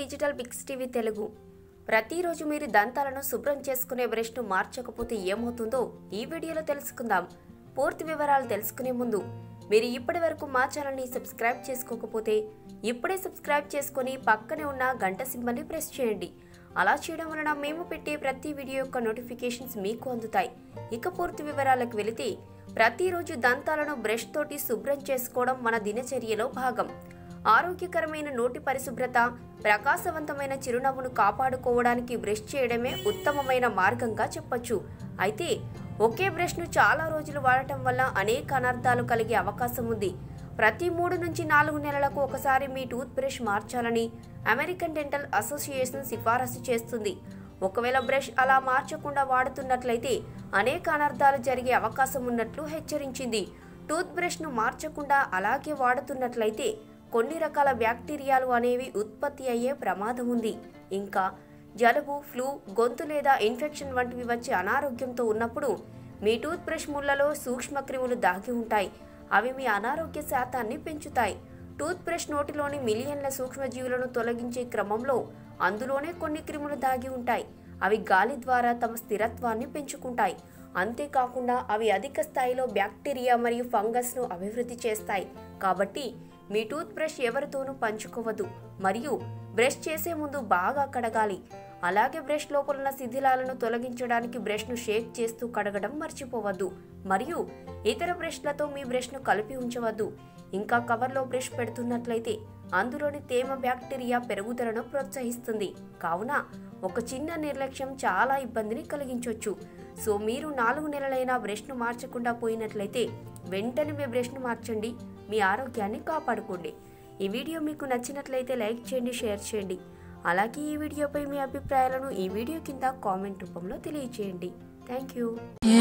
digital Biggs TV Telugu ప్రతిరోజు మీరు దంతాలను శుభ్రం చేసుకునే బ్రష్ను మార్చకపోతే ఏమవుతుందో ఈ వీడియోలో తెలుసుకుందాం పూర్తి వివరాలు తెలుసుకునే ముందు మీరు ఇప్పటి వరకు మా ఛానల్ని సబ్స్క్రైబ్ చేసుకోకపోతే ఇప్పుడే సబ్స్క్రైబ్ చేసుకొని పక్కనే ఉన్న గంట సింబల్ని ప్రెస్ చేయండి అలా చేయడం వలన మేము పెట్టే ప్రతి వీడియో యొక్క నోటిఫికేషన్స్ మీకు అందుతాయి ఇక పూర్తి వివరాలకు వెళితే ప్రతిరోజు దంతాలను బ్రష్ తోటి శుభ్రం చేసుకోవడం మన దినచర్యలో భాగం ఆరోగ్యకరమైన నోటి పరిశుభ్రత ప్రకాశవంతమైన చిరునవ్వును కాపాడుకోవడానికి బ్రష్ చేయడమే ఉత్తమమైన మార్గంగా చెప్పొచ్చు అయితే ఒకే బ్రష్ను చాలా రోజులు వాడటం వల్ల అనేక అనర్థాలు కలిగే అవకాశం ఉంది ప్రతి మూడు నుంచి నాలుగు నెలలకు ఒకసారి మీ టూత్ బ్రష్ మార్చాలని అమెరికన్ డెంటల్ అసోసియేషన్ సిఫారసు చేస్తుంది ఒకవేళ బ్రష్ అలా మార్చకుండా వాడుతున్నట్లయితే అనేక అనర్థాలు జరిగే అవకాశం ఉన్నట్లు హెచ్చరించింది టూత్ బ్రష్ను మార్చకుండా అలాగే వాడుతున్నట్లయితే కొన్ని రకాల బ్యాక్టీరియాలు అనేవి ఉత్పత్తి అయ్యే ప్రమాదం ఉంది ఇంకా జలుబు ఫ్లూ గొంతు లేదా ఇన్ఫెక్షన్ వంటివి వచ్చే అనారోగ్యంతో ఉన్నప్పుడు మీ టూత్ బ్రష్ ముళ్లలో సూక్ష్మక్రిములు దాగి ఉంటాయి అవి మీ అనారోగ్య శాతాన్ని పెంచుతాయి టూత్ బ్రష్ నోటిలోని మిలియన్ల సూక్ష్మజీవులను తొలగించే క్రమంలో అందులోనే కొన్ని క్రిములు దాగి ఉంటాయి అవి గాలి ద్వారా తమ స్థిరత్వాన్ని పెంచుకుంటాయి అంతేకాకుండా అవి అధిక స్థాయిలో బ్యాక్టీరియా మరియు ఫంగస్ను అభివృద్ధి చేస్తాయి కాబట్టి మీ టూత్ బ్రష్ ఎవరితోనూ పంచుకోవద్దు మరియు బ్రష్ చేసే ముందు బాగా కడగాలి అలాగే బ్రష్ లోపలున్న శిథిలాలను తొలగించడానికి బ్రష్ను షేక్ చేస్తూ కడగడం మర్చిపోవద్దు మరియు ఇతర బ్రష్లతో మీ బ్రష్ను కలిపి ఉంచవద్దు ఇంకా కవర్లో బ్రష్ పెడుతున్నట్లయితే అందులోని తేమ బ్యాక్టీరియా పెరుగుదలను ప్రోత్సహిస్తుంది కావున ఒక చిన్న నిర్లక్ష్యం చాలా ఇబ్బందిని కలిగించవచ్చు సో మీరు నాలుగు నెలలైనా బ్రష్ను మార్చకుండా పోయినట్లయితే వెంటనే మీ బ్రష్ను మార్చండి మీ ఆరోగ్యాన్ని కాపాడుకోండి ఈ వీడియో మీకు నచ్చినట్లయితే లైక్ చేయండి షేర్ చేయండి అలాగే ఈ వీడియోపై మీ అభిప్రాయాలను ఈ వీడియో కింద కామెంట్ రూపంలో తెలియజేయండి థ్యాంక్ యూ